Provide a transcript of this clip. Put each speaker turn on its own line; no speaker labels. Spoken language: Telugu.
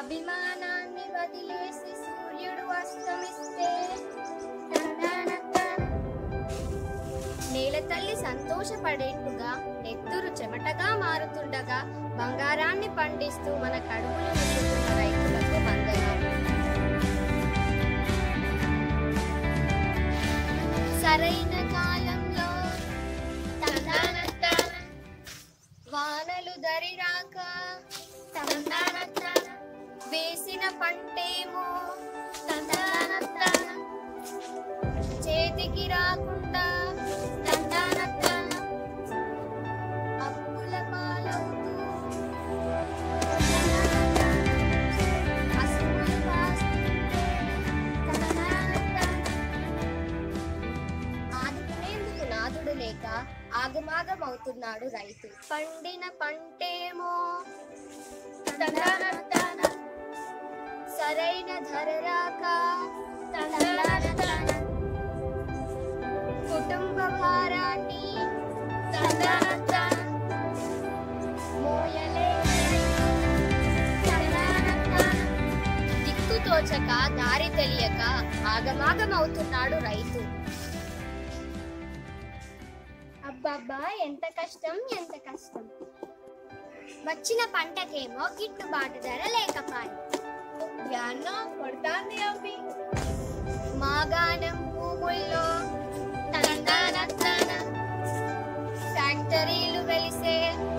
అభిమానాన్ని వదిలేసి సూర్యుడు అస్తమిస్తే తందానత్తాన. నేల తల్లి సంతోషపడేట్టుగా నెత్తురు చెమటగా మారుతుండగా బంగారాన్ని పండిస్తూ మన కడుపులు నింపుతున్న రైతులకు వందనాలు సరైన కాలంలో తందానత్తాన. వానలు దరిరాక తందానత్తాన. వేసిన పంటేమో తందానత్తాన. చేతికి రాకుండా తందానత్తాన. అప్పుల పాలవుతూ తందానత్తాన. అసూలు కాస్తుంటే తందానత్తాన. ఆదుకునేందుకు నాదుడు లేక ఆగమాగమవుతున్నాడు రైతు పండిన పంటేమో తందానత్తాన. సరైన ధర రాక తందానత్తాన. కుటుంబ భారాన్ని తందానత్తాన. మోయలేక తందానత్తాన. దిక్కు తోచక దారి తెలియక ఆగమాగమవుతున్నాడు రైతు అబ్బబ్బా ఎంత కష్టం ఎంత కష్టం వచ్చిన పంటకేమో గిట్టుబాటు ధర లేకపాయి
యాన్న కొడతాంది అమ్మి
మాగాణం భూముల్లో తందానత్తాన ఫ్యాక్టరీలు వెలిసే